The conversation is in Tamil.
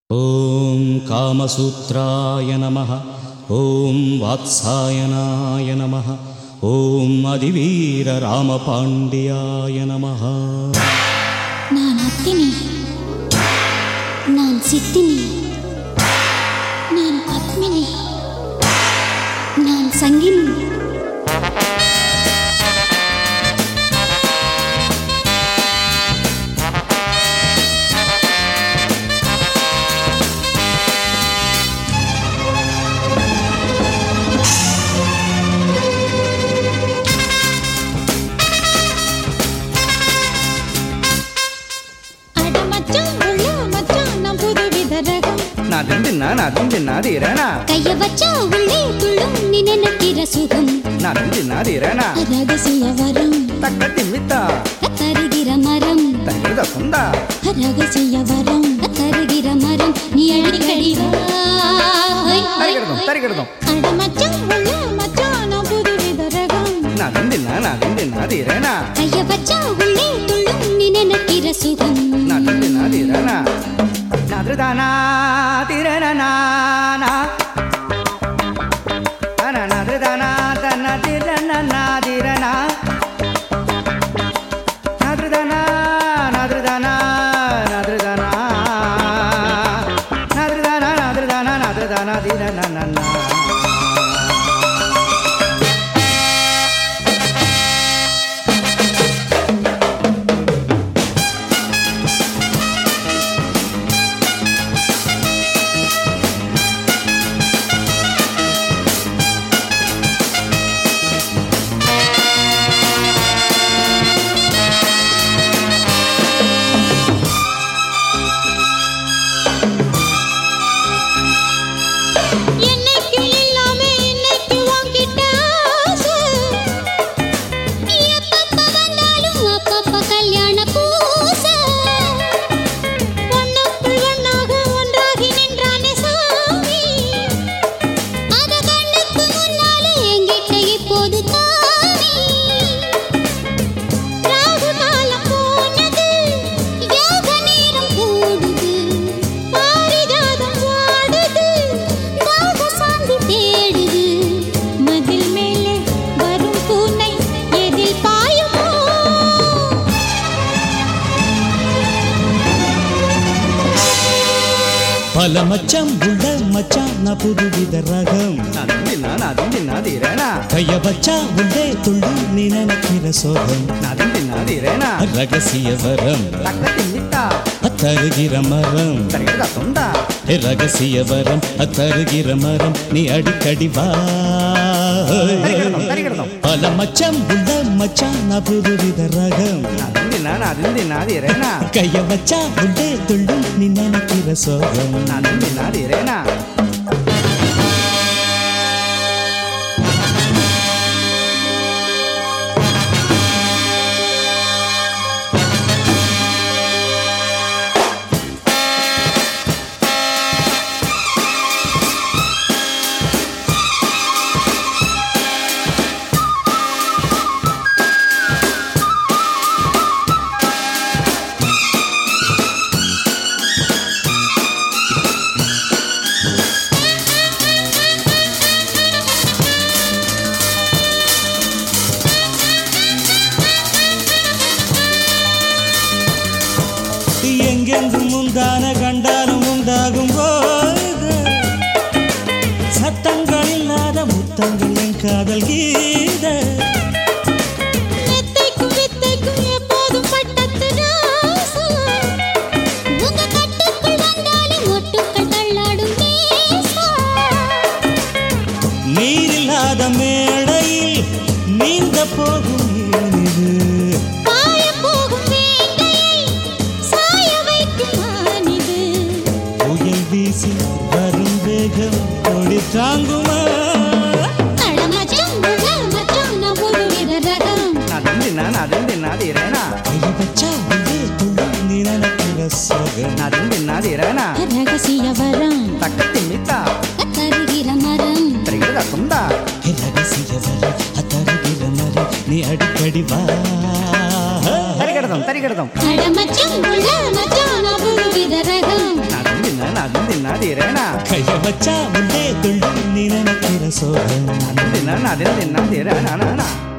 ॐ कामसूत्राय नमः ॐ वात्सायनाय नमः ॐ அதிவீரராமபாண்டியாய நமः நான் அத்தினி நான் சித்தினி நான் பத்மினி நான் சங்கினி அட மச்சான் உள்ள மச்சான் நான் புது விதரகம் நாதிந்தின்னா நாதிந்தின்னாதீரனா கைய வச்சா உள்ளே துள்ளும் நீ நினைக்கிற சுகம் நாதிந்தின்னாதீரனா ரகசிய வரம் தக்கத்தி மித்தா தருகிற மரம் தகிருத சொந்தா ரகசிய வரம் தருகிற மரம் நீ அடிக்கடி வா. தரிகிடதும் தரிகிடதும் அட மச்சான் உள்ள மச்சான் நான் புது விதரகம் நாதிந்தின்னா நாதிந்தின்னாதீரனா கைய வச்சா உள்ளே துள்ளும் நீ நினைக்கிற சுகம் நாதிந்தின்னாதீரனா நாதிருதானா திரணனா அன நாதிருதானா தன்ன திரணனா திரணா நாதிருதானா நாதிருதானா நாதிருதானா நாதிருதானா நாதிருதானா நாதிருதானா திரணனா என்னைக்கு இல்லாம இன்னைக்கு வாங்கிட்ட ஆசை. எப்பப்ப வந்தாலும் அப்பப்ப கல்யாண பூசை ஒண்ணுக்குள் ஒண்ணாக ஒன்றாகி நின்றானே சாமி அத கண்ணுக்கு முன்னாலே எங்கிட்ட இப்போது காமி ராகு காலம் போனது யோக நேரம் கூடுது பாரிஜாதம் வாடுது தாக சாந்தி தேடுது மதில் மேலே வரும் பூனை எதில் பாயுமோ பல மச்சம் உள்ள மச்சான் நான் புதுவித ரகம் நாதிந்தின்னா நாதிந்தின்னாதீரனா கைய வச்சா உள்ளே துள்ளும் நீ நினைக்கிற சோகம் நாதிந்தின்னாதீரனா ரகசிய வரம் தக்கத்தி மித்தா தருகிற மரம் தரிகிடத சொந்தா ரகசிய வரம் தருகிற மரம் நீ அடிக்கடி வா தரிகிடதும் தரிகிடதும் பல மச்சம் உள்ள மச்சான் நான் புதுவித ரகம் நாதிந்தின்னா நாதிந்தின்னாதீரனா கைய வச்சா உள்ளே துள்ளும் நீ நினைக்கிற சோகம் நாதிந்தின்னாதீரனா எங்கெங்கும் முந்தான கண்டாலும் உண்டாகும் போது சத்தங்கள் இல்லாத முத்தங்கள் என் காதல் கீத மெத்தைக்கும் வித்தைக்கும் எப்போதும் பட்டத்து ராசா உங்க கட்டுக்குள் வந்தாலே மொட்டுக்கள் தள்ளாடும் பேசா நீரில்லாத மேடையில் நீந்த போகும் ஏனிது பாய போகும் வேங்கையை சாய வைக்கும் மானிது புயல் வீசி வரும் வேகம் கொடி தாங்குமா அட மச்சான் உள்ள மச்சான் நான் ஒரு வித ரகம் நாதிந்தின்னா நாதிந்தின்னாதீரனா கைய வச்சா உள்ளே துள்ளும் நீ நினைக்கிற சோகம் நாதிந்தின்னாதீரனா ரகசிய வரம் தக்கத்தி மித்தா தருகிற மரம் தரிகிடத சொந்தா ரகசிய வரம் தருகிற மரம் நீ அடிக்கடி வா தரிகிடதும் தரிகிடதும் அட மச்சான் உள்ள மச்சான் நான் ஒரு வித ரகம் நான் நம்பினேன் நான் அதுவும் தின்னாதீரேனா கைய வச்சா முன்னே துள்ளும் நீ நினைக்கிற சோகம் அதுவும் தின்னா அதுவும் தின்னாதீரேனா